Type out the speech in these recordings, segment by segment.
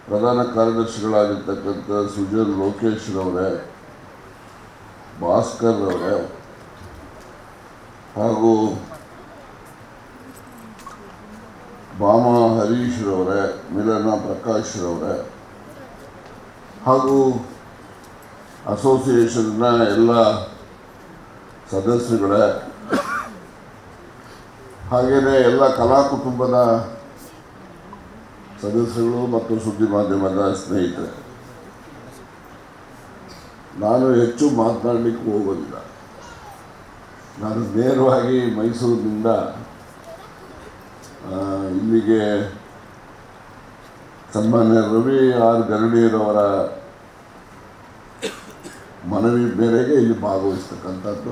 ಪ್ರಧಾನ ಕಾರ್ಯದರ್ಶಿಗಳಾಗಿರ್ತಕ್ಕಂಥ ಸುಜನ್ ಲೋಕೇಶ್ರವರೇ ಭಾಸ್ಕರ್ ಅವರೇ ಹಾಗೂ ಭಾಮ ಹರೀಶ್ರವರೇ ಮಿಲನ ಪ್ರಕಾಶ್ರವರೇ ಹಾಗೂ ಅಸೋಸಿಯೇಷನ್ನ ಎಲ್ಲ ಸದಸ್ಯರುಗಳೇ ಹಾಗೆಯೇ ಎಲ್ಲ ಕಲಾ ಕುಟುಂಬದ ಸದಸ್ಯರು ಮತ್ತು ಸುದ್ದಿ ಮಾಧ್ಯಮದ ಸ್ನೇಹಿತರೆ ನಾನು ಹೆಚ್ಚು ಮಾತನಾಡಲಿಕ್ಕೆ ಹೋಗೋದಿಲ್ಲ ನಾನು ನೇರವಾಗಿ ಮೈಸೂರಿನಿಂದ ಆ, ಇಲ್ಲಿಗೆ ಸನ್ಮಾನ್ಯ ರವಿ ಆರ್ ಗರಡಿಯರವರ ಮನವಿ ಮೇರೆಗೆ ಇಲ್ಲಿ ಭಾಗವಹಿಸ್ತಕ್ಕಂಥದ್ದು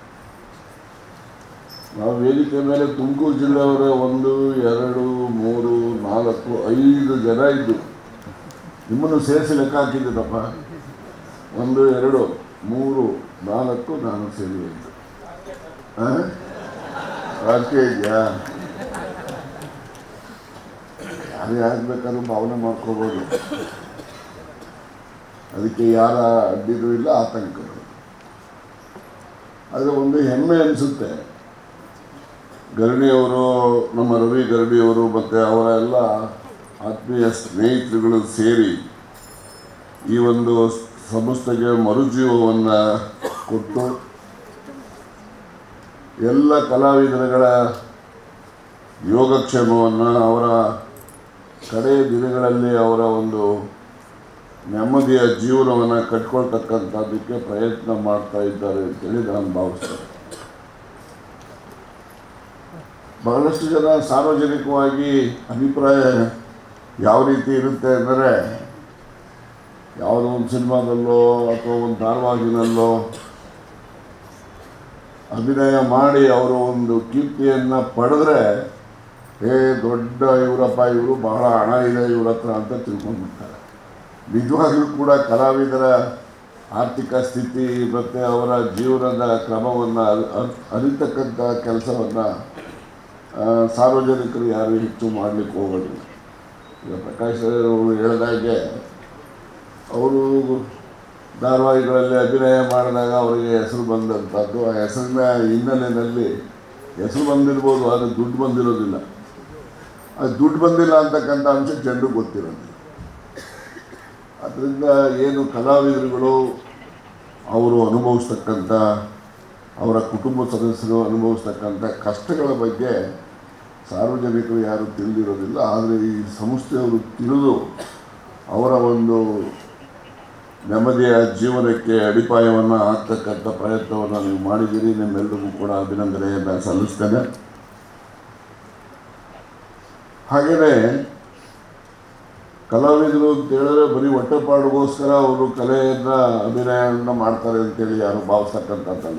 ನಾವು ವೇದಿಕೆ ಮೇಲೆ ತುಮಕೂರು ಜಿಲ್ಲೆಯವರ ಒಂದು ಎರಡು ಮೂರು ನಾಲ್ಕು ಐದು ಜನ ಇದ್ದು ನಿಮ್ಮನ್ನು ಸೇರಿಸಿ ಲೆಕ್ಕ ಹಾಕಿದ್ದೀನಪ್ಪ ಒಂದು ಎರಡು ಮೂರು ನಾಲ್ಕು ನಾನು ಸೇರಿ ಇದ್ದು ರಾಜಕೀಯ ಇದೆಯಾ ಯಾರೇ ಆಗ್ಬೇಕಾದ್ರೂ ಭಾವನೆ ಮಾಡ್ಕೋಬೋದು ಅದಕ್ಕೆ ಯಾರ ಅಡ್ಡಿನೂ ಇಲ್ಲ ಆತಂಕಗಳು ಆದರೆ ಒಂದು ಹೆಮ್ಮೆ ಅನಿಸುತ್ತೆ ಗರಡಿಯವರು ನಮ್ಮ ರವಿ ಗರಡಿಯವರು ಮತ್ತು ಅವರ ಎಲ್ಲ ಆತ್ಮೀಯ ಸ್ನೇಹಿತರುಗಳು ಸೇರಿ ಈ ಒಂದು ಸಂಸ್ಥೆಗೆ ಮರುಜೀವವನ್ನು ಕೊಟ್ಟು ಎಲ್ಲ ಕಲಾವಿದರುಗಳ ಯೋಗಕ್ಷೇಮವನ್ನು ಅವರ ಕಡೆಯ ದಿನಗಳಲ್ಲಿ ಅವರ ಒಂದು ನೆಮ್ಮದಿಯ ಜೀವನವನ್ನು ಕಟ್ಕೊಳ್ತಕ್ಕಂಥದ್ದಕ್ಕೆ ಪ್ರಯತ್ನ ಮಾಡ್ತಾ ಇದ್ದಾರೆ ಅಂತೇಳಿ ನಾನು ಭಾವಿಸ್ತೇನೆ ಬಹಳಷ್ಟು ಜನ ಸಾರ್ವಜನಿಕವಾಗಿ ಅಭಿಪ್ರಾಯ ಯಾವ ರೀತಿ ಇರುತ್ತೆ ಅಂದರೆ ಯಾವುದೋ ಒಂದು ಸಿನಿಮಾದಲ್ಲೋ ಅಥವಾ ಒಂದು ಧಾರಾವಾಹಿನಲ್ಲೋ ಅಭಿನಯ ಮಾಡಿ ಅವರು ಒಂದು ಕೀರ್ತಿಯನ್ನು ಪಡೆದ್ರೆ ಏ ದೊಡ್ಡ ಇವರಪ್ಪ ಇವರು ಬಹಳ ಹಣ ಇದೆ ಇವ್ರ ಹತ್ರ ಅಂತ ತಿಳ್ಕೊಂಡ್ಬಿಡ್ತಾರೆ ನಿಜವಾಗ್ಲೂ ಕೂಡ ಕಲಾವಿದರ ಆರ್ಥಿಕ ಸ್ಥಿತಿ ಮತ್ತು ಅವರ ಜೀವನದ ಕ್ರಮವನ್ನು ಅರಿತಕ್ಕಂಥ ಕೆಲಸವನ್ನು ಸಾರ್ವಜನಿಕರು ಯಾರು ಹೆಚ್ಚು ಮಾಡಲಿಕ್ಕೆ ಹೋಗೋದಿಲ್ಲ ಈಗ ಪ್ರಕಾಶ್ ಅವರು ಹೇಳಿದಾಗೆ ಅವರು ಧಾರಾವಾಹಿಗಳಲ್ಲಿ ಅಭಿನಯ ಮಾಡಿದಾಗ ಅವರಿಗೆ ಹೆಸರು ಬಂದಂಥದ್ದು ಆ ಹೆಸರಿನ ಹಿನ್ನೆಲೆಯಲ್ಲಿ ಹೆಸರು ಬಂದಿರ್ಬೋದು ಆದರೆ ದುಡ್ಡು ಬಂದಿರೋದಿಲ್ಲ ಅದು ದುಡ್ಡು ಬಂದಿಲ್ಲ ಅಂತಕ್ಕಂಥ ಅಂಶ ಜನರಿಗೆ ಗೊತ್ತಿರೋದಿಲ್ಲ ಅದರಿಂದ ಏನು ಕಲಾವಿದರುಗಳು ಅವರು ಅನುಭವಿಸ್ತಕ್ಕಂಥ ಅವರ ಕುಟುಂಬ ಸದಸ್ಯರು ಅನುಭವಿಸ್ತಕ್ಕಂಥ ಕಷ್ಟಗಳ ಬಗ್ಗೆ ಸಾರ್ವಜನಿಕರು ಯಾರು ತಿಳಿದಿರೋದಿಲ್ಲ ಆದರೆ ಈ ಸಂಸ್ಥೆಯವರು ತಿಳಿದು ಅವರ ಒಂದು ನೆಮ್ಮದಿಯ ಜೀವನಕ್ಕೆ ಅಡಿಪಾಯವನ್ನು ಹಾಕ್ತಕ್ಕಂಥ ಪ್ರಯತ್ನವನ್ನು ನೀವು ಮಾಡಿದ್ದೀರಿ ನಿಮ್ಮೆಲ್ಲರಿಗೂ ಕೂಡ ಅಭಿನಂದನೆಯನ್ನು ಸಲ್ಲಿಸ್ತೇನೆ ಹಾಗೆಯೇ ಕಲಾವಿದರು ಅಂತ ಹೇಳಿದ್ರೆ ಬರೀ ಹೊಟ್ಟೆಪಾಡಿಗೋಸ್ಕರ ಅವರು ಕಲೆಯನ್ನು ಅಭಿನಯವನ್ನು ಮಾಡ್ತಾರೆ ಅಂತೇಳಿ ಯಾರು ಭಾವಿಸ್ತಕ್ಕಂಥದ್ದಲ್ಲ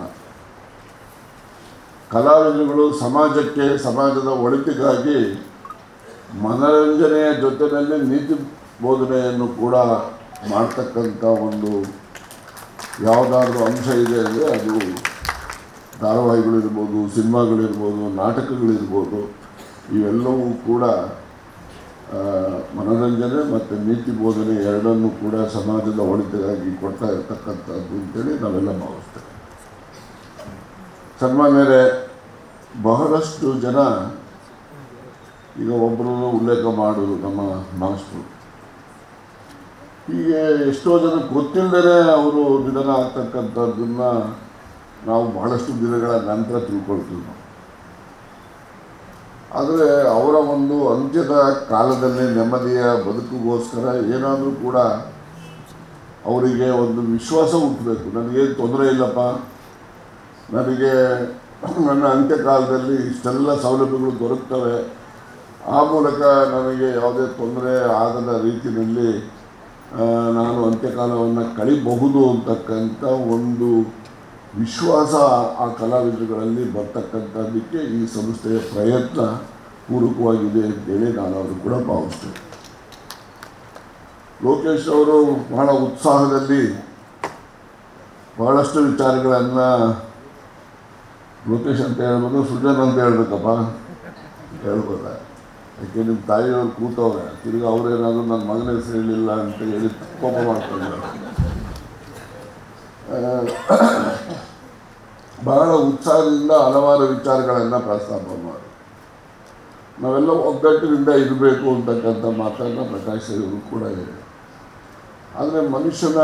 ಕಲಾವಿದರುಗಳು ಸಮಾಜಕ್ಕೆ ಸಮಾಜದ ಒಳಿತಿಗಾಗಿ ಮನರಂಜನೆಯ ಜೊತೆಯಲ್ಲಿ ನೀತಿ ಬೋಧನೆಯನ್ನು ಕೂಡ ಮಾಡ್ತಕ್ಕಂಥ ಒಂದು ಯಾವುದಾದ್ರೂ ಅಂಶ ಇದೆ ಅಂದರೆ ಅದು ಧಾರಾವಾಹಿಗಳಿರ್ಬೋದು ಸಿನಿಮಾಗಳಿರ್ಬೋದು ನಾಟಕಗಳಿರ್ಬೋದು ಇವೆಲ್ಲವೂ ಕೂಡ ಆ, ಮನೋರಂಜನೆ ಮತ್ತು ನೀತಿ ಬೋಧನೆ ಎರಡನ್ನೂ ಕೂಡ ಸಮಾಜದ ಒಳಿತಿಗಾಗಿ ಕೊಡ್ತಾ ಇರ್ತಕ್ಕಂಥದ್ದು ಅಂತೇಳಿ ನಾವೆಲ್ಲ ಭಾವಿಸ್ತೇವೆ ಸನ್ಮಾನ್ಯರೇ ಬಹಳಷ್ಟು ಜನ ಈಗ ಒಬ್ಬರು ಉಲ್ಲೇಖ ಮಾಡೋದು ನಮ್ಮ ಮಾಸ್ಟ್ರು ಹೀಗೆ ಎಷ್ಟೋ ಜನ ಗೊತ್ತಿಲ್ಲದೇ ಅವರು ನಿಧನ ಆಗ್ತಕ್ಕಂಥದ್ದನ್ನ ನಾವು ಬಹಳಷ್ಟು ದಿನಗಳ ನಂತರ ತಿಳ್ಕೊಳ್ತೀವಿ ನಾವು ಆದರೆ ಅವರ ಒಂದು ಅಂತ್ಯದ ಕಾಲದಲ್ಲಿ ನೆಮ್ಮದಿಯ ಬದುಕಿಗೋಸ್ಕರ ಏನಾದರೂ ಕೂಡ ಅವರಿಗೆ ಒಂದು ವಿಶ್ವಾಸ ಹುಟ್ಟಬೇಕು ನನಗೇನು ತೊಂದರೆ ಇಲ್ಲಪ್ಪ ನನಗೆ ನನ್ನ ಅಂತ್ಯಕಾಲದಲ್ಲಿ ಇಷ್ಟೆಲ್ಲ ಸೌಲಭ್ಯಗಳು ದೊರಕ್ತವೆ ಆ ಮೂಲಕ ನನಗೆ ಯಾವುದೇ ತೊಂದರೆ ಆಗದ ರೀತಿಯಲ್ಲಿ ಆ, ನಾನು ಅಂತ್ಯಕಾಲವನ್ನು ಕಳಿಬಹುದು ಅಂತಕ್ಕಂಥ ಒಂದು ವಿಶ್ವಾಸ ಆ ಕಲಾವಿದರುಗಳಲ್ಲಿ ಬರ್ತಕ್ಕಂಥದ್ದಕ್ಕೆ ಈ ಸಂಸ್ಥೆಯ ಪ್ರಯತ್ನ ಪೂರಕವಾಗಿದೆ ಅಂತೇಳಿ ನಾನು ಅವರು ಕೂಡ ಭಾವಿಸ್ತೇನೆ ಲೋಕೇಶ್ ಅವರು ಬಹಳ ಉತ್ಸಾಹದಲ್ಲಿ ಬಹಳಷ್ಟು ವಿಚಾರಗಳನ್ನು ಲೋಕೇಶ್ ಅಂತ ಹೇಳ್ಬೋದು ಸುಜನ್ ಅಂತ ಹೇಳ್ಬೇಕಪ್ಪ ಹೇಳ್ಬೋದ ಯಾಕೆ ನಿಮ್ಮ ತಾಯಿಯವ್ರು ಕೂತವ್ರೆ ತಿರ್ಗಿ ಅವ್ರೇನಾದ್ರು ನನ್ನ ಮಗನ ಹೆಸರು ಹೇಳಿಲ್ಲ ಅಂತ ಹೇಳಿ ಕೋಪ ಮಾಡ್ಕೊಂಡಿದ್ದಾರೆ ಆ, ಬಹಳ ಉತ್ಸಾಹದಿಂದ ಹಲವಾರು ವಿಚಾರಗಳನ್ನು ಪ್ರಸ್ತಾಪ ಮಾಡಿ ನಾವೆಲ್ಲ ಒಗ್ಗಟ್ಟಿನಿಂದ ಇರಬೇಕು ಅಂತಕ್ಕಂಥ ಮಾತನ್ನು ಪ್ರಕಾಶ್ ಅವರು ಕೂಡ ಇದೆ ಆದರೆ ಮನುಷ್ಯನ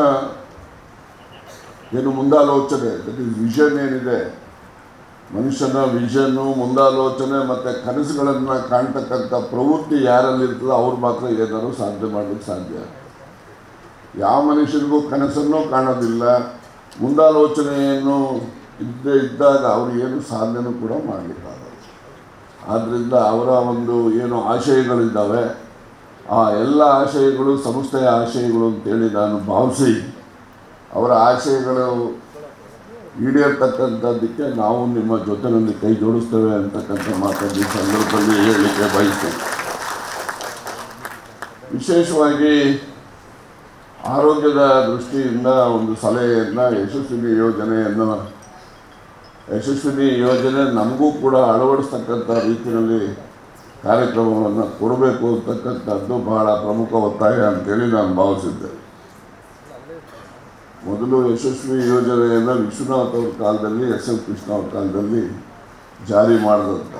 ಏನು ಮುಂದಾಲೋಚನೆ ದಟ್ ಇಸ್ ವಿಷನ್ ಏನಿದೆ ಮನುಷ್ಯನ ವಿಷನ್ನು ಮುಂದಾಲೋಚನೆ ಮತ್ತು ಕನಸುಗಳನ್ನು ಕಾಣ್ತಕ್ಕಂಥ ಪ್ರವೃತ್ತಿ ಯಾರಲ್ಲಿರ್ತದೋ ಅವ್ರು ಮಾತ್ರ ಏನಾದ್ರು ಸಾಧನೆ ಮಾಡಲಿಕ್ಕೆ ಸಾಧ್ಯ ಯಾವ ಮನುಷ್ಯನಿಗೂ ಕನಸನ್ನು ಕಾಣೋದಿಲ್ಲ ಮುಂದಾಲೋಚನೆಯನ್ನು ಇದ್ದೇ ಇದ್ದಾಗ ಅವರು ಏನು ಸಾಧನೆನೂ ಕೂಡ ಮಾಡಲಿಕ್ಕಾಗಲ್ಲ ಆದ್ದರಿಂದ ಅವರ ಒಂದು ಏನು ಆಶಯಗಳಿದ್ದಾವೆ ಆ ಎಲ್ಲ ಆಶಯಗಳು ಸಂಸ್ಥೆಯ ಆಶಯಗಳು ಅಂತೇಳಿ ನಾನು ಭಾವಿಸಿ ಅವರ ಆಶಯಗಳು ಈಡೇರ್ತಕ್ಕಂಥದ್ದಕ್ಕೆ ನಾವು ನಿಮ್ಮ ಜೊತೆಯಲ್ಲಿ ಕೈ ಜೋಡಿಸ್ತೇವೆ ಅಂತಕ್ಕಂಥ ಮಾತನ್ನು ಈ ಸಂದರ್ಭದಲ್ಲಿ ಹೇಳಲಿಕ್ಕೆ ಬಯಸ್ತೇನೆ ವಿಶೇಷವಾಗಿ ಆರೋಗ್ಯದ ದೃಷ್ಟಿಯಿಂದ ಒಂದು ಸಲಹೆಯನ್ನು ಯಶಸ್ವಿನಿ ಯೋಜನೆಯನ್ನು ಯಶಸ್ವಿನಿ ಯೋಜನೆ ನಮಗೂ ಕೂಡ ಅಳವಡಿಸ್ತಕ್ಕಂಥ ರೀತಿಯಲ್ಲಿ ಕಾರ್ಯಕ್ರಮವನ್ನು ಕೊಡಬೇಕು ಅಂತಕ್ಕಂಥದ್ದು ಬಹಳ ಪ್ರಮುಖ ಒತ್ತಾಯ ಅಂತೇಳಿ ನಾನು ಭಾವಿಸಿದ್ದೆ ಮೊದಲು ಯಶಸ್ವಿ ಯೋಜನೆಯನ್ನು ವಿಶ್ವನಾಥ್ ಅವ್ರ ಕಾಲದಲ್ಲಿ ಎಸ್ ಎಲ್ ಕೃಷ್ಣ ಅವ್ರ ಕಾಲದಲ್ಲಿ ಜಾರಿ ಮಾಡಿದಂಥ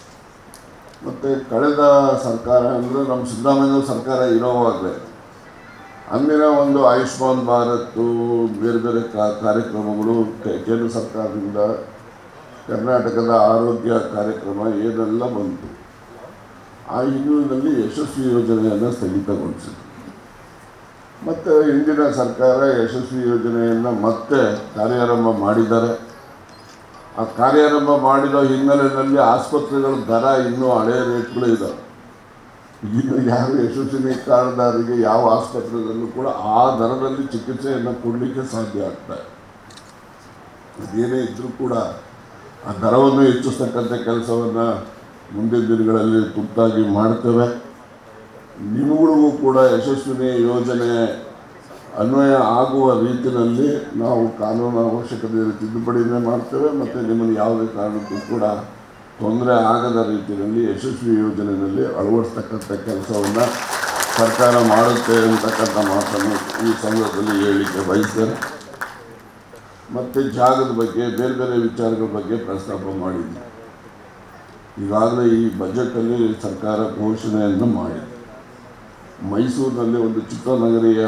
ಮತ್ತು ಕಳೆದ ಸರ್ಕಾರ ಅಂದರೆ ನಮ್ಮ ಸಿದ್ದರಾಮಯ್ಯ ಸರ್ಕಾರ ಇರೋವಾಗಲೇ ಅಂದಿನ ಒಂದು ಆಯುಷ್ಮಾನ್ ಭಾರತ್ ಬೇರೆ ಬೇರೆ ಕಾ- ಕಾರ್ಯಕ್ರಮಗಳು ಕೆ- ಕೇಂದ್ರ ಸರ್ಕಾರದಿಂದ ಕರ್ನಾಟಕದ ಆರೋಗ್ಯ ಕಾರ್ಯಕ್ರಮ ಏನೆಲ್ಲ ಬಂತು ಆ ಹಿನ್ನೆಲೆಯಲ್ಲಿ ಯಶಸ್ವಿ ಯೋಜನೆಯನ್ನು ಸ್ಥಗಿತಗೊಳಿಸಿತು ಮತ್ತು ಹಿಂದಿನ ಸರ್ಕಾರ ಯಶಸ್ವಿ ಯೋಜನೆಯನ್ನು ಮತ್ತೆ ಕಾರ್ಯಾರಂಭ ಮಾಡಿದ್ದಾರೆ ಆ ಕಾರ್ಯಾರಂಭ ಮಾಡಿದ ಹಿನ್ನೆಲೆಯಲ್ಲಿ ಆಸ್ಪತ್ರೆಗಳ ದರ ಇನ್ನೂ ಹಳೆಯ ರೇಟ್ಗಳು ಇದ್ದಾವೆ ಈಗ ಯಾರು ಯಶಸ್ವಿನಿ ಕಾರ್ಡ್ದಾರರಿಗೆ ಯಾವ ಆಸ್ಪತ್ರೆದಲ್ಲೂ ಕೂಡ ಆ ದರದಲ್ಲಿ ಚಿಕಿತ್ಸೆಯನ್ನು ಕೊಡಲಿಕ್ಕೆ ಸಾಧ್ಯ ಆಗ್ತದೆ ಅದೇನೇ ಇದ್ದರೂ ಕೂಡ ಆ ದರವನ್ನು ಹೆಚ್ಚಿಸ್ತಕ್ಕಂಥ ಕೆಲಸವನ್ನು ಮುಂದಿನ ದಿನಗಳಲ್ಲಿ ತುರ್ತಾಗಿ ಮಾಡ್ತೇವೆ ನಿಮ್ಗಳಿಗೂ ಕೂಡ ಯಶಸ್ವಿನಿ ಯೋಜನೆ ಅನ್ವಯ ಆಗುವ ರೀತಿಯಲ್ಲಿ ನಾವು ಕಾನೂನು ಅವಶ್ಯಕತೆ ತಿದ್ದುಪಡಿನೇ ಮಾಡ್ತೇವೆ ಮತ್ತು ನಿಮಗೆ ಯಾವುದೇ ಕಾರಣಕ್ಕೂ ಕೂಡ ತೊಂದರೆ ಆಗದ ರೀತಿಯಲ್ಲಿ ಯಶಸ್ವಿ ಯೋಜನೆಯಲ್ಲಿ ಅಳವಡಿಸ್ತಕ್ಕಂಥ ಕೆಲಸವನ್ನು ಸರ್ಕಾರ ಮಾಡುತ್ತೆ ಅಂತಕ್ಕಂಥ ಮಾತನ್ನು ಈ ಸಂದರ್ಭದಲ್ಲಿ ಹೇಳಲಿಕ್ಕೆ ಬಯಸ್ತೇನೆ ಮತ್ತು ಜಾಗದ ಬಗ್ಗೆ ಬೇರೆ ಬೇರೆ ವಿಚಾರಗಳ ಬಗ್ಗೆ ಪ್ರಸ್ತಾಪ ಮಾಡಿದ್ವಿ ಈಗಾಗಲೇ ಈ ಬಜೆಟಲ್ಲಿ ಸರ್ಕಾರ ಘೋಷಣೆಯನ್ನು ಮಾಡಿದೆ ಮೈಸೂರಿನಲ್ಲಿ ಒಂದು ಚಿತ್ರನಗರಿಯ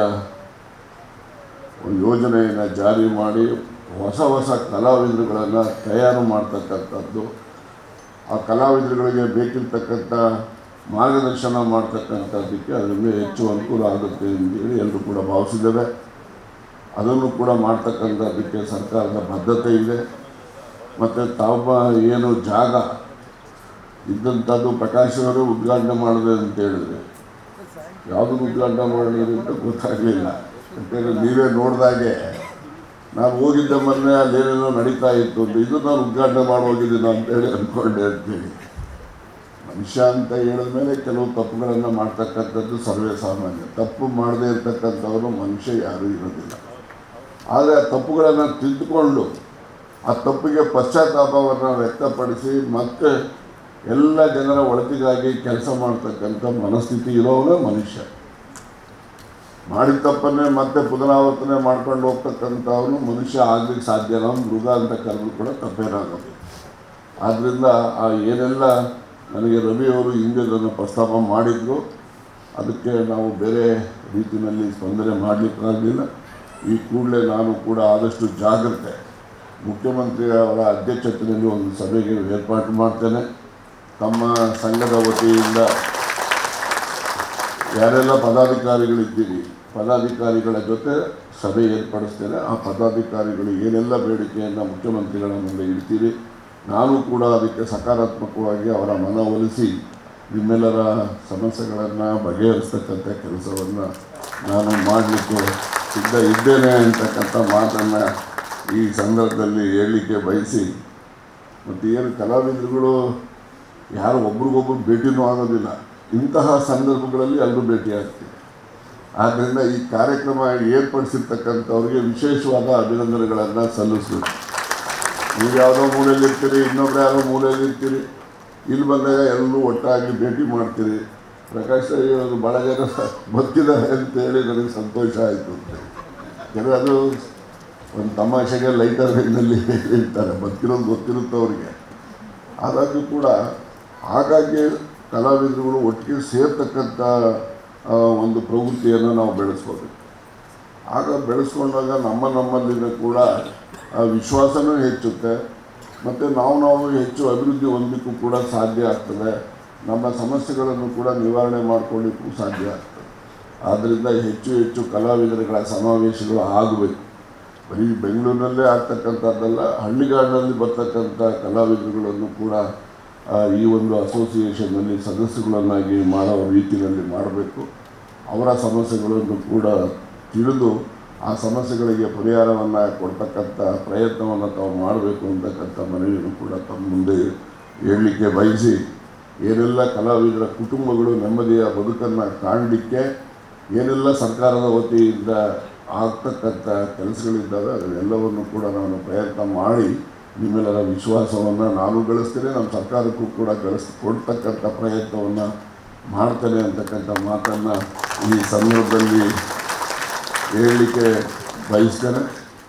ಒಂದು ಯೋಜನೆಯನ್ನು ಜಾರಿ ಮಾಡಿ ಹೊಸ ಹೊಸ ಕಲಾವಿದರುಗಳನ್ನು ತಯಾರು ಮಾಡ್ತಕ್ಕಂಥದ್ದು ಆ ಕಲಾವಿದರುಗಳಿಗೆ ಬೇಕಿರ್ತಕ್ಕಂಥ ಮಾರ್ಗದರ್ಶನ ಮಾಡ್ತಕ್ಕಂಥದ್ದಕ್ಕೆ ಅದರಿಂದ ಹೆಚ್ಚು ಅನುಕೂಲ ಆಗುತ್ತೆ ಅಂತೇಳಿ ಎಲ್ಲರೂ ಕೂಡ ಭಾವಿಸಿದ್ದೇವೆ ಅದನ್ನು ಕೂಡ ಮಾಡ್ತಕ್ಕಂಥದ್ದಕ್ಕೆ ಸರ್ಕಾರದ ಬದ್ಧತೆ ಇದೆ ಮತ್ತು ತಾವು ಏನು ಜಾಗ ಇದ್ದಂಥದ್ದು ಪ್ರಕಾಶ್ ಅವರು ಉದ್ಘಾಟನೆ ಮಾಡಿದೆ ಅಂತ ಹೇಳಿದ್ರೆ ಯಾವುದನ್ನು ಉದ್ಘಾಟನೆ ಮಾಡಿದ್ರಿ ಅಂತ ಗೊತ್ತಾಗಲಿಲ್ಲ ಯಾಕಂದರೆ ನೀವೇ ನೋಡಿದಾಗೆ ನಾನು ಹೋಗಿದ್ದ ಮೊನ್ನೆ ಅಲ್ಲೇನೇನೋ ನಡೀತಾ ಇತ್ತು ಅಂತ ಇದು ನಾನು ಉದ್ಘಾಟನೆ ಮಾಡಿ ಹೋಗಿದ್ದೀನಿ ಅಂತೇಳಿ ಅಂದ್ಕೊಂಡೆ ಅಂತೇಳಿ ಮನುಷ್ಯ ಅಂತ ಹೇಳಿದ್ಮೇಲೆ ಕೆಲವು ತಪ್ಪುಗಳನ್ನು ಮಾಡ್ತಕ್ಕಂಥದ್ದು ಸರ್ವೇ ಸಾಮಾನ್ಯ ತಪ್ಪು ಮಾಡದೇ ಇರ್ತಕ್ಕಂಥವರು ಮನುಷ್ಯ ಯಾರೂ ಇರೋದಿಲ್ಲ ಆದರೆ ಆ ತಪ್ಪುಗಳನ್ನು ತಿದ್ದುಕೊಂಡು ಆ ತಪ್ಪಿಗೆ ಪಶ್ಚಾತ್ತಾಪವನ್ನು ವ್ಯಕ್ತಪಡಿಸಿ ಮತ್ತೆ ಎಲ್ಲ ಜನರ ಒಳತಿಗಾಗಿ ಕೆಲಸ ಮಾಡ್ತಕ್ಕಂಥ ಮನಸ್ಥಿತಿ ಇರೋವನೇ ಮನುಷ್ಯ ಮಾಡಿದ ತಪ್ಪನ್ನೇ ಮತ್ತೆ ಪುನರಾವರ್ತನೆ ಮಾಡ್ಕೊಂಡು ಹೋಗ್ತಕ್ಕಂಥವನು ಮನುಷ್ಯ ಆಗ್ಲಿಕ್ಕೆ ಸಾಧ್ಯ ಇಲ್ಲ ಅವ್ನು ಮೃಗ ಅಂತ ಕರೆದ್ರು ಕೂಡ ತಪ್ಪೇನಾಗೋದು ಆದ್ದರಿಂದ ಆ ಏನೆಲ್ಲ ನನಗೆ ರವಿಯವರು ಹಿಂದೆ ಅದನ್ನು ಪ್ರಸ್ತಾಪ ಮಾಡಿದ್ರು ಅದಕ್ಕೆ ನಾವು ಬೇರೆ ರೀತಿಯಲ್ಲಿ ಸ್ಪಂದನೆ ಮಾಡಲಿಕ್ಕಾಗಲಿಲ್ಲ ಈ ಕೂಡಲೇ ನಾನು ಕೂಡ ಆದಷ್ಟು ಜಾಗ್ರತೆ ಮುಖ್ಯಮಂತ್ರಿ ಅವರ ಅಧ್ಯಕ್ಷತೆಯಲ್ಲಿ ಒಂದು ಸಭೆಗೆ ಏರ್ಪಾಟು ಮಾಡ್ತೇನೆ ತಮ್ಮ ಸಂಘದ ವತಿಯಿಂದ ಯಾರೆಲ್ಲ ಪದಾಧಿಕಾರಿಗಳಿದ್ದೀರಿ ಪದಾಧಿಕಾರಿಗಳ ಜೊತೆ ಸಭೆ ಏರ್ಪಡಿಸ್ತೇನೆ ಆ ಪದಾಧಿಕಾರಿಗಳು ಏನೆಲ್ಲ ಬೇಡಿಕೆಯನ್ನು ಮುಖ್ಯಮಂತ್ರಿಗಳ ಮುಂದೆ ಇಡ್ತೀರಿ ನಾನು ಕೂಡ ಅದಕ್ಕೆ ಸಕಾರಾತ್ಮಕವಾಗಿ ಅವರ ಮನವೊಲಿಸಿ ನಿಮ್ಮೆಲ್ಲರ ಸಮಸ್ಯೆಗಳನ್ನು ಬಗೆಹರಿಸ್ತಕ್ಕಂಥ ಕೆಲಸವನ್ನು ನಾನು ಮಾಡಲಿಕ್ಕೆ ಸಿದ್ಧ ಇದ್ದೇನೆ ಅಂತಕ್ಕಂಥ ಮಾತನ್ನು ಈ ಸಂದರ್ಭದಲ್ಲಿ ಹೇಳಲಿಕ್ಕೆ ಬಯಸಿ ಮತ್ತು ಏನು ಕಲಾವಿದರುಗಳು ಯಾರು ಒಬ್ರಿಗೊಬ್ರು ಭೇಟಿನೂ ಆಗೋದಿಲ್ಲ ಇಂತಹ ಸಂದರ್ಭಗಳಲ್ಲಿ ಎಲ್ಲರೂ ಭೇಟಿಯಾಗ್ತೀವಿ ಆದ್ದರಿಂದ ಈ ಕಾರ್ಯಕ್ರಮ ಏರ್ಪಡಿಸಿರ್ತಕ್ಕಂಥವ್ರಿಗೆ ವಿಶೇಷವಾದ ಅಭಿನಂದನೆಗಳನ್ನು ಸಲ್ಲಿಸಬೇಕು ನೀವು ಯಾವುದೋ ಮೂಲೆಯಲ್ಲಿರ್ತೀರಿ ಇನ್ನೊಬ್ರು ಯಾರೋ ಮೂಲೆಯಲ್ಲಿರ್ತೀರಿ ಇಲ್ಲಿ ಬಂದಾಗ ಎಲ್ಲರೂ ಒಟ್ಟಾಗಿ ಭೇಟಿ ಮಾಡ್ತೀರಿ ಪ್ರಕಾಶ್ ರೈ ಅವರು ಭಾಳ ಜನ ಬದುಕಿದ್ದಾರೆ ಅಂತೇಳಿ ನನಗೆ ಸಂತೋಷ ಆಯಿತು ಕೆಲವು ಅದು ಒಂದು ತಮಾಷೆಗೆ ಲೈಟರ್ ವೇನಲ್ಲಿ ಹೇಳ್ತಾರೆ ಬದುಕಿರೋದು ಗೊತ್ತಿರುತ್ತೆ ಅವರಿಗೆ ಆದಾಗ್ಯೂ ಕೂಡ ಹಾಗಾಗಿ ಕಲಾವಿದರುಗಳು ಒಟ್ಟಿಗೆ ಸೇರ್ತಕ್ಕಂಥ ಆ, ಒಂದು ಪ್ರವೃತ್ತಿಯನ್ನು ನಾವು ಬೆಳೆಸ್ಕೋಬೇಕು ಆಗ ಬೆಳೆಸ್ಕೊಂಡಾಗ ನಮ್ಮ ನಮ್ಮಲ್ಲಿನ ಕೂಡ ಆ ವಿಶ್ವಾಸನೂ ಹೆಚ್ಚುತ್ತೆ ಮತ್ತು ನಾವು ನಾವು ಹೆಚ್ಚು ಅಭಿವೃದ್ಧಿ ಹೊಂದಲಿಕ್ಕೂ ಕೂಡ ಸಾಧ್ಯ ಆಗ್ತದೆ ನಮ್ಮ ಸಮಸ್ಯೆಗಳನ್ನು ಕೂಡ ನಿವಾರಣೆ ಮಾಡ್ಕೊಳ್ಳಿಕ್ಕೂ ಸಾಧ್ಯ ಆಗ್ತದೆ ಆದ್ದರಿಂದ ಹೆಚ್ಚು ಹೆಚ್ಚು ಕಲಾವಿದರುಗಳ ಸಮಾವೇಶಗಳು ಆಗಬೇಕು ಬರೀ ಬೆಂಗಳೂರಿನಲ್ಲೇ ಆಗ್ತಕ್ಕಂಥದ್ದಲ್ಲ ಹಳ್ಳಿಗಾಡಿನಲ್ಲಿ ಬರ್ತಕ್ಕಂಥ ಕಲಾವಿದರುಗಳನ್ನು ಕೂಡ ಆ, ಈ ಒಂದು ಅಸೋಸಿಯೇಷನ್ನಲ್ಲಿ ಸದಸ್ಯಗಳನ್ನಾಗಿ ಮಾಡೋ ರೀತಿಯಲ್ಲಿ ಮಾಡಬೇಕು ಅವರ ಸಮಸ್ಯೆಗಳನ್ನು ಕೂಡ ತಿಳಿದು ಆ ಸಮಸ್ಯೆಗಳಿಗೆ ಪರಿಹಾರವನ್ನು ಕೊಡ್ತಕ್ಕಂಥ ಪ್ರಯತ್ನವನ್ನು ತಾವು ಮಾಡಬೇಕು ಅಂತಕ್ಕಂಥ ಮನವಿಯನ್ನು ಕೂಡ ತಮ್ಮ ಮುಂದೆ ಹೇಳಲಿಕ್ಕೆ ಬಯಸಿ ಏನೆಲ್ಲ ಕಲಾವಿದರ ಕುಟುಂಬಗಳು ನೆಮ್ಮದಿಯ ಬದುಕನ್ನು ಕಾಣಲಿಕ್ಕೆ ಏನೆಲ್ಲ ಸರ್ಕಾರದ ವತಿಯಿಂದ ಆಗ್ತಕ್ಕಂಥ ಕೆಲಸಗಳಿದ್ದಾವೆ ಅದನ್ನೆಲ್ಲವನ್ನು ಕೂಡ ನಾನು ಪ್ರಯತ್ನ ಮಾಡಿ ನಿಮ್ಮೆಲ್ಲರ ವಿಶ್ವಾಸವನ್ನು ನಾನು ಗಳಿಸ್ತೇನೆ ನಮ್ಮ ಸರ್ಕಾರಕ್ಕೂ ಕೂಡ ಗಳಿಸ್ ಕೊಡ್ತಕ್ಕಂಥ ಪ್ರಯತ್ನವನ್ನು ಮಾಡ್ತೇನೆ ಅಂತಕ್ಕಂಥ ಮಾತನ್ನು ಈ ಸಂದರ್ಭದಲ್ಲಿ ಹೇಳಲಿಕ್ಕೆ ಬಯಸ್ತೇನೆ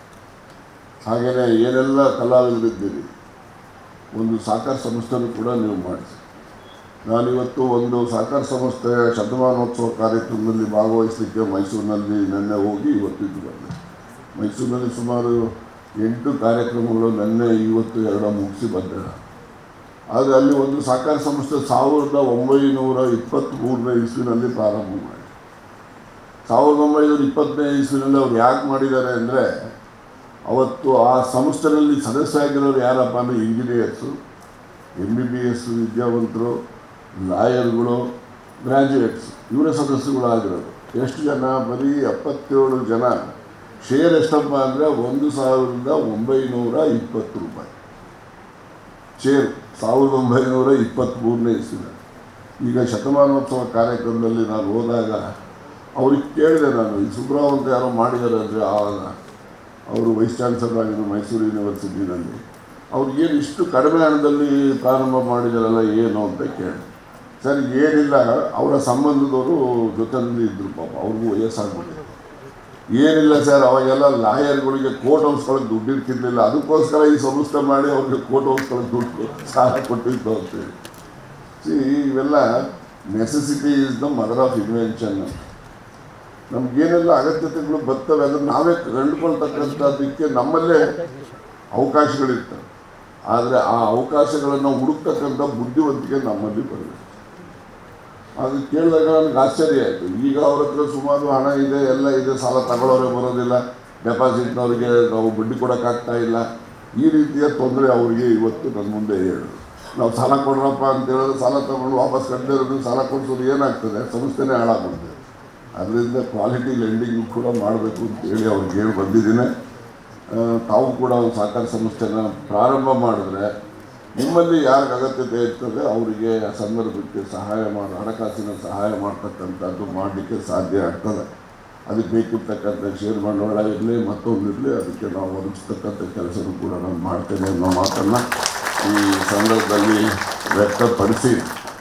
ಹಾಗೆಯೇ ಏನೆಲ್ಲ ಕಲಾವಿದರಿದ್ದೀರಿ ಒಂದು ಸಹಕಾರ ಸಂಸ್ಥೆನೂ ಕೂಡ ನೀವು ಮಾಡಿಸಿ ನಾನಿವತ್ತು ಒಂದು ಸಹಕಾರ ಸಂಸ್ಥೆಯ ಶತಮಾನೋತ್ಸವ ಕಾರ್ಯಕ್ರಮದಲ್ಲಿ ಭಾಗವಹಿಸಲಿಕ್ಕೆ ಮೈಸೂರಿನಲ್ಲಿ ನಿನ್ನೆ ಹೋಗಿ ಇವತ್ತಿದ್ದು ಬಂದೆ ಮೈಸೂರಿನಲ್ಲಿ ಸುಮಾರು ಎಂಟು ಕಾರ್ಯಕ್ರಮಗಳು ನಿನ್ನೆ ಇವತ್ತು ಎರಡು ಮುಗಿಸಿ ಬಂದೆ ನಾನು. ಆದರೆ ಅಲ್ಲಿ ಒಂದು ಸಹಕಾರ ಸಂಸ್ಥೆ ಸಾವಿರದ ಒಂಬೈನೂರ ಇಪ್ಪತ್ತ್ಮೂರನೇ ಇಸ್ವಿನಲ್ಲಿ ಪ್ರಾರಂಭ ಮಾಡಿ ಸಾವಿರದ ಒಂಬೈನೂರ ಇಪ್ಪತ್ತನೇ ಇಸ್ವಿನಲ್ಲಿ ಅವ್ರು ಯಾಕೆ ಮಾಡಿದ್ದಾರೆ ಅಂದರೆ ಅವತ್ತು ಆ ಸಂಸ್ಥೆಯಲ್ಲಿ ಸದಸ್ಯರಾಗಿರೋರು ಯಾರಪ್ಪ ಅಂದರೆ engineers M B B S ವಿದ್ಯಾವಂತರು ಲಾಯರ್ಗಳು ಗ್ರ್ಯಾಜುಯೇಟ್ಸ್ ಇವರೇ ಸದಸ್ಯಗಳಾಗಿರೋದು ಎಷ್ಟು ಜನ ಬರೀ ಎಪ್ಪತ್ತೇಳು ಜನ ಶೇರ್ ಎಷ್ಟಪ್ಪ ಅಂದರೆ ಒಂದು ಸಾವಿರದ ಒಂಬೈನೂರ ಇಪ್ಪತ್ತು ರೂಪಾಯಿ ಶೇರ್ ಸಾವಿರದ ಒಂಬೈನೂರ ಇಪ್ಪತ್ತ್ಮೂರನೇ ಇಸ್ವಿನ ಈಗ ಶತಮಾನೋತ್ಸವ ಕಾರ್ಯಕ್ರಮದಲ್ಲಿ ನಾನು ಹೋದಾಗ ಅವ್ರಿಗೆ ಕೇಳಿದೆ ನಾನು ಈ ಸುಬ್ರಾವ್ ಅಂತ ಯಾರೋ ಮಾಡಿದ್ದಾರೆ ಅಂದರೆ ಆವಾಗ ಅವರು ವೈಸ್ ಚಾನ್ಸಲರ್ ಆಗಿದ್ದು ಮೈಸೂರು ಯೂನಿವರ್ಸಿಟಿನಲ್ಲಿ ಅವ್ರು ಏನು ಇಷ್ಟು ಕಡಿಮೆ ಹಣದಲ್ಲಿ ಪ್ರಾರಂಭ ಮಾಡಿದಾರಲ್ಲ ಏನು ಅಂತ ಕೇಳಿ ಸರ್ ಏನಿಲ್ಲ ಅವರ ಸಂಬಂಧದವರು ಜೊತೆಯಲ್ಲಿ ಇದ್ದರು ಪಾಪ ಅವ್ರಿಗೂ ವಯಸ್ಸಾಗ್ಬಿಟ್ಟಿದೆ ಏನಿಲ್ಲ ಸರ್ ಅವಾಗೆಲ್ಲ ಲಾಯರ್ಗಳಿಗೆ ಕೋರ್ಟ್ ಹೌಸ್ಗಳಿಗೆ ದುಡ್ಡು ಇರ್ತಿರ್ಲಿಲ್ಲ ಅದಕ್ಕೋಸ್ಕರ ಈ ಸಂಸ್ಥೆ ಮಾಡಿ ಅವ್ರಿಗೆ ಕೋರ್ಟ್ ಹೌಸ್ಗಳಿಗೆ ದುಡ್ಡು ಸಾಲ ಕೊಟ್ಟಿದ್ದು ಅಂತೇಳಿ ಸಿ ಇವೆಲ್ಲ necessity is the mother of invention ನಮಗೇನೆಲ್ಲ ಅಗತ್ಯತೆಗಳು ಬರ್ತವೆ ಅದನ್ನು ನಾವೇ ಕಂಡುಕೊಳ್ತಕ್ಕಂಥದ್ದಕ್ಕೆ ನಮ್ಮಲ್ಲೇ ಅವಕಾಶಗಳಿರ್ತವೆ ಆದರೆ ಆ ಅವಕಾಶಗಳನ್ನು ಹುಡುಕ್ತಕ್ಕಂಥ ಬುದ್ಧಿವಂತಿಕೆ ನಮ್ಮಲ್ಲಿ ಬರಬೇಕು ಅದು ಕೇಳಿದಾಗ ನನಗೆ ಆಶ್ಚರ್ಯ ಆಯಿತು ಈಗ ಅವ್ರ ಹತ್ರ ಸುಮಾರು ಹಣ ಇದೆ ಎಲ್ಲ ಇದೆ ಸಾಲ ತಗೊಳ್ಳೋರೆ ಬರೋದಿಲ್ಲ ಡೆಪಾಸಿಟ್ನವ್ರಿಗೆ ನಾವು ಬಡ್ಡಿ ಕೊಡೋಕ್ಕಾಗ್ತಾ ಇಲ್ಲ ಈ ರೀತಿಯ ತೊಂದರೆ ಅವರಿಗೆ ಇವತ್ತು ನನ್ನ ಮುಂದೆ ಹೇಳು ನಾವು ಸಾಲ ಕೊಡ್ರಪ್ಪ ಅಂತ ಹೇಳಿದ್ರೆ ಸಾಲ ತಗೊಂಡು ವಾಪಸ್ ಕಟ್ಟದೇ ಇರೋದು ಸಾಲ ಕೊಡಿಸೋದು ಏನಾಗ್ತದೆ ಸಂಸ್ಥೆನೇ ಹಾಳಾಗ್ಬಿಡ್ತದೆ ಅದರಿಂದ ಕ್ವಾಲಿಟಿ ಲೆಂಡಿಂಗ್ ಕೂಡ ಮಾಡಬೇಕು ಅಂತೇಳಿ ಅವ್ರಿಗೆ ಹೇಳಿ ಬಂದಿದ್ದೀನಿ ಆ, ತಾವು ಕೂಡ ಒಂದು ಸಹಕಾರ ಸಂಸ್ಥೆನ ಪ್ರಾರಂಭ ಮಾಡಿದ್ರೆ ನಿಮ್ಮಲ್ಲಿ ಯಾರಿಗೆ ಅಗತ್ಯತೆ ಇರ್ತದೆ ಅವರಿಗೆ ಆ ಸಂದರ್ಭಕ್ಕೆ ಸಹಾಯ ಮಾಡಿ ಹಣಕಾಸಿನ ಸಹಾಯ ಮಾಡ್ತಕ್ಕಂಥದ್ದು ಮಾಡಲಿಕ್ಕೆ ಸಾಧ್ಯ ಆಗ್ತದೆ ಅದಕ್ಕೆ ಬೇಕಿರ್ತಕ್ಕಂಥ ಷೇರ್ ಬಂಡವಾಳ ಇರಲಿ ಮತ್ತೊಂದು ಇರಲಿ ಅದಕ್ಕೆ ನಾವು ಒದಗಿಸ್ತಕ್ಕಂಥ ಕೆಲಸನೂ ಕೂಡ ನಾನು ಮಾಡ್ತೇನೆ ಅನ್ನೋ ಮಾತನ್ನು ಈ ಸಂದರ್ಭದಲ್ಲಿ ವ್ಯಕ್ತಪಡಿಸಿ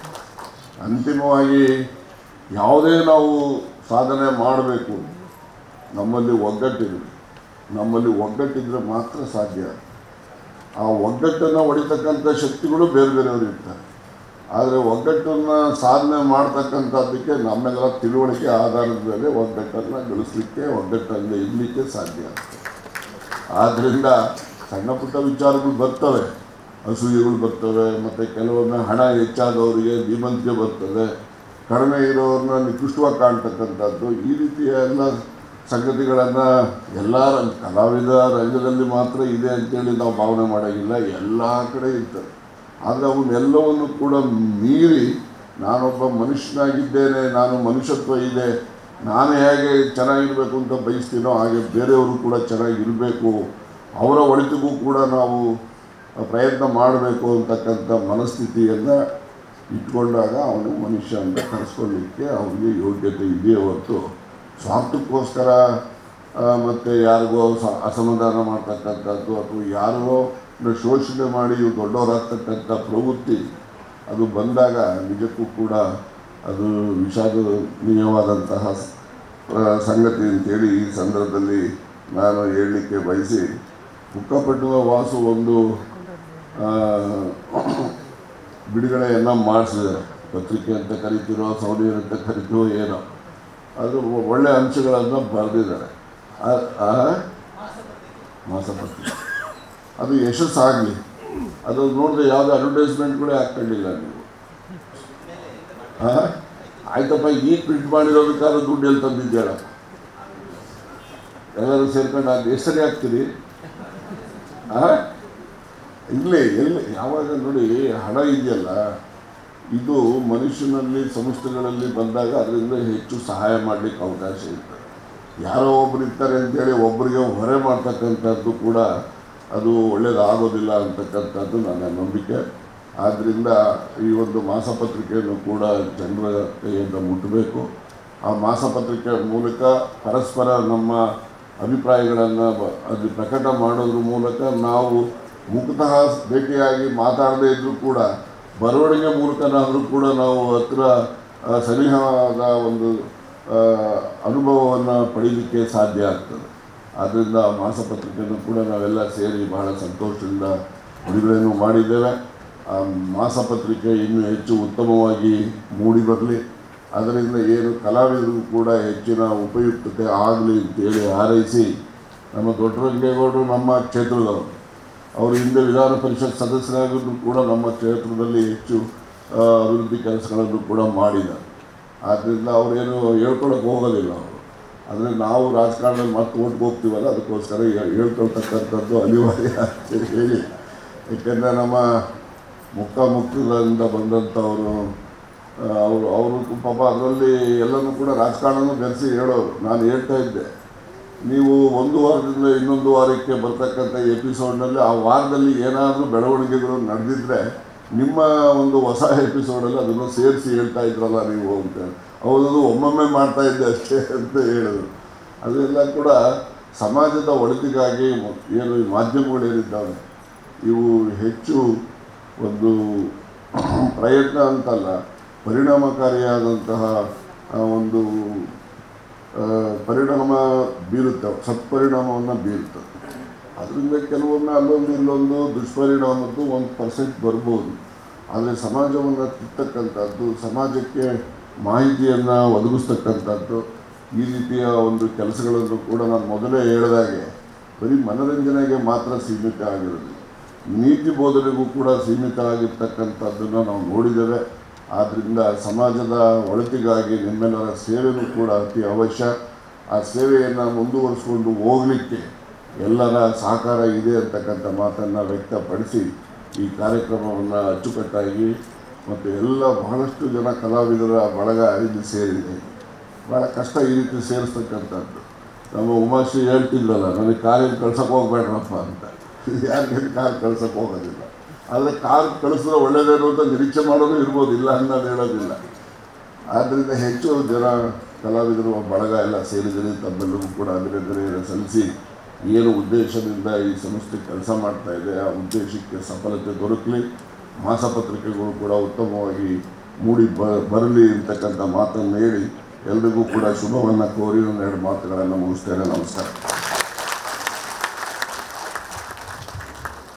ಅಂತಿಮವಾಗಿ ಯಾವುದೇ ನಾವು ಸಾಧನೆ ಮಾಡಬೇಕು ನಮ್ಮಲ್ಲಿ ಒಗ್ಗಟ್ಟಿರಲಿ ನಮ್ಮಲ್ಲಿ ಒಗ್ಗಟ್ಟಿದ್ರೆ ಮಾತ್ರ ಸಾಧ್ಯ ಆ ಒಗ್ಗಟ್ಟನ್ನು ಹೊಡಿತಕ್ಕಂಥ ಶಕ್ತಿಗಳು ಬೇರೆ ಬೇರೆಯವರು ಇರ್ತಾರೆ ಆದರೆ ಒಗ್ಗಟ್ಟನ್ನು ಸಾಧನೆ ಮಾಡ್ತಕ್ಕಂಥದ್ದಕ್ಕೆ ನಮ್ಮೆಲ್ಲರ ತಿಳುವಳಿಕೆ ಆಧಾರದ ಮೇಲೆ ಒಗ್ಗಟ್ಟನ್ನು ಗಳಿಸಲಿಕ್ಕೆ ಒಗ್ಗಟ್ಟಲ್ಲಿ ಇರಲಿಕ್ಕೆ ಸಾಧ್ಯ ಆಗ್ತದೆ ಆದ್ದರಿಂದ ಸಣ್ಣ ಪುಟ್ಟ ವಿಚಾರಗಳು ಬರ್ತವೆ ಅಸೂಯೆಗಳು ಬರ್ತವೆ ಮತ್ತು ಕೆಲವೊಮ್ಮೆ ಹಣ ಹೆಚ್ಚಾದವರಿಗೆ ಧೀಮಂತಿಕೆ ಬರ್ತದೆ ಕಡಿಮೆ ಇರೋರನ್ನ ನಿಕೃಷ್ಟವಾಗಿ ಕಾಣ್ತಕ್ಕಂಥದ್ದು ಈ ರೀತಿಯ ಎಲ್ಲ ಸಂಗತಿಗಳನ್ನು ಎಲ್ಲ ರಂಗ ಕಲಾವಿದ ರಂಗದಲ್ಲಿ ಮಾತ್ರ ಇದೆ ಅಂತೇಳಿ ನಾವು ಭಾವನೆ ಮಾಡೋಂಗಿಲ್ಲ ಎಲ್ಲ ಕಡೆ ಇರ್ತದೆ ಆದರೆ ಅವನ್ನೆಲ್ಲವನ್ನು ಕೂಡ ಮೀರಿ ನಾನೊಬ್ಬ ಮನುಷ್ಯನಾಗಿದ್ದೇನೆ ನಾನು ಮನುಷ್ಯತ್ವ ಇದೆ ನಾನು ಹೇಗೆ ಚೆನ್ನಾಗಿರಬೇಕು ಅಂತ ಬಯಸ್ತೀನೋ ಹಾಗೆ ಬೇರೆಯವರು ಕೂಡ ಚೆನ್ನಾಗಿರಬೇಕು ಅವರ ಒಳಿತಿಗೂ ಕೂಡ ನಾವು ಪ್ರಯತ್ನ ಮಾಡಬೇಕು ಅಂತಕ್ಕಂಥ ಮನಸ್ಥಿತಿಯನ್ನು ಇಟ್ಕೊಂಡಾಗ ಅವನು ಮನುಷ್ಯ ಅಂತ ಕರೆಸ್ಕೊಳ್ಳಿಕ್ಕೆ ಅವನಿಗೆ ಯೋಗ್ಯತೆ ಇದೆಯೇ ಹೊರತು ಸ್ವಾರ್ಥಕ್ಕೋಸ್ಕರ ಮತ್ತು ಯಾರಿಗೋ ಸ ಅಸಮಾಧಾನ ಮಾಡ್ತಕ್ಕಂಥದ್ದು ಅಥವಾ ಯಾರಿಗೋ ಶೋಷಣೆ ಮಾಡಿ ಇವು ದೊಡ್ಡವರಾಗ್ತಕ್ಕಂಥ ಪ್ರವೃತ್ತಿ ಅದು ಬಂದಾಗ ನಿಜಕ್ಕೂ ಕೂಡ ಅದು ವಿಷಾದನೀಯವಾದಂತಹ ಆ, ಸಂಗತಿ ಅಂತೇಳಿ ಈ ಸಂದರ್ಭದಲ್ಲಿ ನಾನು ಹೇಳಲಿಕ್ಕೆ ಬಯಸಿ ಬುಕ್ಕಪಟ್ಟಣ ವಾಸು ಒಂದು ಆ, ಬಿಡುಗಡೆಯನ್ನು ಮಾಡಿಸಿದ್ದಾರೆ ಪತ್ರಿಕೆ ಅಂತ ಕರಿತಿರೋ ಸೌದಿಯರ್ ಅಂತ ಕರಿತೀವೋ ಏನೋ ಅದು ಒಳ್ಳೆ ಅಂಶಗಳನ್ನು ಬರೆದಿದ್ದಾರೆ ಆ- ಆ ಮಾಸಪತ್ರಿಕೆ ಅದು ಯಶಸ್ಸಾಗಲಿ ಅದು ನೋಡಿದ್ರೆ ಯಾವುದೇ ಅಡ್ವರ್ಟೈಸ್ಮೆಂಟ್ಗಳೇ ಹಾಕ್ಕೊಂಡಿಲ್ಲ ನೀವು ಹಾಂ ಆಯ್ತಪ್ಪ ಈಗ ಪ್ರಿಂಟ್ ಮಾಡಿರೋದಕ್ಕಾದ್ರೆ ದುಡ್ಡು ಎಲ್ಲಿ ತಂದಿದ್ದೇಳ ಎಲ್ಲರೂ ಸೇರ್ಕೊಂಡು ಅದು ಎಷ್ಟು ಸರಿ ಹಾಕ್ತೀರಿ ಹಾಂ ಇಲ್ಲೇ ಎಲ್ಲಿ ಯಾವಾಗ ನೋಡಿ ಹಣ ಇದೆಯಲ್ಲ ಇದು ಮನುಷ್ಯನಲ್ಲಿ ಸಂಸ್ಥೆಗಳಲ್ಲಿ ಬಂದಾಗ ಅದರಿಂದ ಹೆಚ್ಚು ಸಹಾಯ ಮಾಡಲಿಕ್ಕೆ ಅವಕಾಶ ಇರ್ತದೆ ಯಾರೋ ಒಬ್ರು ಇರ್ತಾರೆ ಅಂತೇಳಿ ಒಬ್ಬರಿಗೆ ಹೊರೆ ಮಾಡ್ತಕ್ಕಂಥದ್ದು ಕೂಡ ಅದು ಒಳ್ಳೆಯದಾಗೋದಿಲ್ಲ ಅಂತಕ್ಕಂಥದ್ದು ನನ್ನ ನಂಬಿಕೆ ಆದ್ದರಿಂದ ಈ ಒಂದು ಮಾಸಪತ್ರಿಕೆಯನ್ನು ಕೂಡ ಜನರ ಕೈಯಿಂದ ಮುಟ್ಟಬೇಕು ಆ ಮಾಸಪತ್ರಿಕೆ ಮೂಲಕ ಪರಸ್ಪರ ನಮ್ಮ ಅಭಿಪ್ರಾಯಗಳನ್ನು ಬ- ಅದು ಪ್ರಕಟ ಮಾಡೋದ್ರ ಮೂಲಕ ನಾವು ಮುಖತಃ ಭೇಟಿಯಾಗಿ ಮಾತಾಡದೇ ಇದ್ದರೂ ಕೂಡ ಬರವಣಿಗೆ ಮೂಲಕನಾದರೂ ಕೂಡ ನಾವು ಹತ್ರ ಆ, ಸನಿಹವಾದ ಒಂದು ಅನುಭವವನ್ನು ಪಡೀಲಿಕ್ಕೆ ಸಾಧ್ಯ ಆಗ್ತದೆ ಆದ್ದರಿಂದ ಆ ಮಾಸಪತ್ರಿಕೆಯನ್ನು ಕೂಡ ನಾವೆಲ್ಲ ಸೇರಿ ಬಹಳ ಸಂತೋಷದಿಂದ ಬಿಡುಗಡೆಯನ್ನು ಮಾಡಿದ್ದೇವೆ ಆ ಮಾಸಪತ್ರಿಕೆ ಇನ್ನೂ ಹೆಚ್ಚು ಉತ್ತಮವಾಗಿ ಮೂಡಿ ಬರಲಿ ಅದರಿಂದ ಏನು ಕಲಾವಿದರಿಗೂ ಕೂಡ ಹೆಚ್ಚಿನ ಉಪಯುಕ್ತತೆ ಆಗಲಿ ಅಂತೇಳಿ ಹಾರೈಸಿ ನಮ್ಮ ದೊಡ್ಡರಂಗೇಗೌಡರು ನಮ್ಮ ಕ್ಷೇತ್ರದವರು ಅವರು ಹಿಂದೆ ವಿಧಾನ ಪರಿಷತ್ ಸದಸ್ಯರಾಗಿದ್ದು ಕೂಡ ನಮ್ಮ ಕ್ಷೇತ್ರದಲ್ಲಿ ಹೆಚ್ಚು ಆ, ಅಭಿವೃದ್ಧಿ ಕೆಲಸಗಳನ್ನು ಕೂಡ ಮಾಡಿದ್ದಾರೆ ಆದ್ದರಿಂದ ಅವರೇನು ಹೇಳ್ಕೊಳಕ್ಕೆ ಹೋಗೋದಿಲ್ಲ ಅವರು ಆದರೆ ನಾವು ರಾಜಕಾರಣದಲ್ಲಿ ಮತ್ತೆ ಓಟ್ಗೆ ಹೋಗ್ತೀವಲ್ಲ ಅದಕ್ಕೋಸ್ಕರ ಹೇ- ಹೇಳ್ಕೊಳ್ತಕ್ಕಂಥದ್ದು ಅನಿವಾರ್ಯ ಅಂತ ಹೇಳಿ ಏಕೆಂದರೆ ನಮ್ಮ ಮುಖ ಮುಖದಿಂದ ಬಂದಂಥವರು ಅವರು ಅವರು ಪಾಪ ಅದರಲ್ಲಿ ಎಲ್ಲನೂ ಕೂಡ ರಾಜಕಾರಣನೂ ಬೆರೆಸಿ ಹೇಳೋರು ನಾನು ಹೇಳ್ತಾ ಇದ್ದೆ ನೀವು ಒಂದು ವಾರದಿಂದ ಇನ್ನೊಂದು ವಾರಕ್ಕೆ ಬರ್ತಕ್ಕಂಥ ಎಪಿಸೋಡ್ನಲ್ಲಿ ಆ ವಾರದಲ್ಲಿ ಏನಾದರೂ ಬೆಳವಣಿಗೆಗಳು ನಡೆದಿದ್ರೆ ನಿಮ್ಮ ಒಂದು ಹೊಸ ಎಪಿಸೋಡಲ್ಲಿ ಅದನ್ನು ಸೇರಿಸಿ ಹೇಳ್ತಾ ಇದ್ರಲ್ಲ ನೀವು ಅಂತ ಹೌದು ಒಮ್ಮೊಮ್ಮೆ ಮಾಡ್ತಾ ಇದ್ದೆ ಅಷ್ಟೇ ಅಂತ ಹೇಳಿದ್ರು ಅದೆಲ್ಲ ಕೂಡ ಸಮಾಜದ ಒಳಿತಿಗಾಗಿ ಮ- ಏನು ಈ ಮಾಧ್ಯಮಗಳು ಏನಿದ್ದಾವೆ ಇವು ಹೆಚ್ಚು ಒಂದು ಪ್ರಯತ್ನ ಅಂತಲ್ಲ ಪರಿಣಾಮಕಾರಿಯಾದಂತಹ ಆ, ಒಂದು ಆ, ಪರಿಣಾಮ ಬೀರುತ್ತವೆ ಸತ್ಪರಿಣಾಮವನ್ನು ಬೀರುತ್ತವೆ ಅದರಿಂದ ಕೆಲವೊಮ್ಮೆ ಅಲ್ಲೊಂದು ಇಲ್ಲೊಂದು ದುಷ್ಪರಿಣಾಮದ್ದು ಒಂದು ಪರ್ಸೆಂಟ್ ಬರ್ಬೋದು ಆದರೆ ಸಮಾಜವನ್ನು ತಿರ್ತಕ್ಕಂಥದ್ದು ಸಮಾಜಕ್ಕೆ ಮಾಹಿತಿಯನ್ನು ಒದಗಿಸ್ತಕ್ಕಂಥದ್ದು ಈ ರೀತಿಯ ಒಂದು ಕೆಲಸಗಳನ್ನು ಕೂಡ ನಾನು ಮೊದಲೇ ಹೇಳಿದಾಗೆ ಬರೀ ಮನರಂಜನೆಗೆ ಮಾತ್ರ ಸೀಮಿತ ಆಗಿರೋದು ನೀತಿ ಬೋಧನೆಗೂ ಕೂಡ ಸೀಮಿತ ಆಗಿರ್ತಕ್ಕಂಥದ್ದನ್ನು ನಾವು ನೋಡಿದ್ದೇವೆ ಆದ್ದರಿಂದ ಸಮಾಜದ ಒಳಿತಿಗಾಗಿ ನಿಮ್ಮೆಲ್ಲರ ಸೇವೆಯೂ ಕೂಡ ಅತಿ ಅವಶ್ಯ ಆ ಸೇವೆಯನ್ನು ಮುಂದುವರಿಸ್ಕೊಂಡು ಹೋಗಲಿಕ್ಕೆ ಎಲ್ಲರ ಸಹಕಾರ ಇದೆ ಅಂತಕ್ಕಂಥ ಮಾತನ್ನು ವ್ಯಕ್ತಪಡಿಸಿ ಈ ಕಾರ್ಯಕ್ರಮವನ್ನು ಅಚ್ಚುಕಟ್ಟಾಗಿ ಮತ್ತು ಎಲ್ಲ ಬಹಳಷ್ಟು ಜನ ಕಲಾವಿದರ ಬಳಗ ಇಲ್ಲಿ ಸೇರಿದೆ ಭಾಳ ಕಷ್ಟ ಈ ರೀತಿ ಸೇರಿಸ್ತಕ್ಕಂಥದ್ದು ನಮ್ಮ ಉಮಾಶ್ರೀ ಹೇಳ್ತಿದ್ರಲ್ಲ ನನಗೆ ಕಾರಿಗೆ ಕಳ್ಸೋಕೆ ಹೋಗ್ಬೇಡ್ರಪ್ಪ ಅಂತ ಯಾರಿಗೆ ಕಾರ್ ಕಳ್ಸೋಕೆ ಹೋಗೋದಿಲ್ಲ ಆದರೆ ಕಾರ್ ಕಳಿಸಿದ್ರೆ ಒಳ್ಳೇದೇನು ಅಂತ ನಿರೀಕ್ಷೆ ಮಾಡೋದು ಇರ್ಬೋದು ಇಲ್ಲ ಅಂತ ನಾನು ಹೇಳೋದಿಲ್ಲ ಆದ್ದರಿಂದ ಹೆಚ್ಚು ಜನ ಕಲಾವಿದರು ಬಳಗ ಎಲ್ಲ ಸೇರಿದರೆ ತಮ್ಮೆಲ್ಲರಿಗೂ ಕೂಡ ಅಭಿನಂದನೆಯನ್ನು ಸಲ್ಲಿಸಿ ಏನು ಉದ್ದೇಶದಿಂದ ಈ ಸಂಸ್ಥೆ ಕೆಲಸ ಮಾಡ್ತಾ ಇದೆ ಆ ಉದ್ದೇಶಕ್ಕೆ ಸಫಲತೆ ದೊರಕಲಿ ಮಾಸಪತ್ರಿಕೆಗಳು ಕೂಡ ಉತ್ತಮವಾಗಿ ಮೂಡಿ ಬ ಬರಲಿ ಅಂತಕ್ಕಂಥ ಮಾತನ್ನು ಹೇಳಿ ಎಲ್ರಿಗೂ ಕೂಡ ಶುಭವನ್ನು ಕೋರಿ ಒಂದೆರಡು ಮಾತುಗಳನ್ನು ಮುಗಿಸ್ತೇನೆ ನಮಸ್ಕಾರ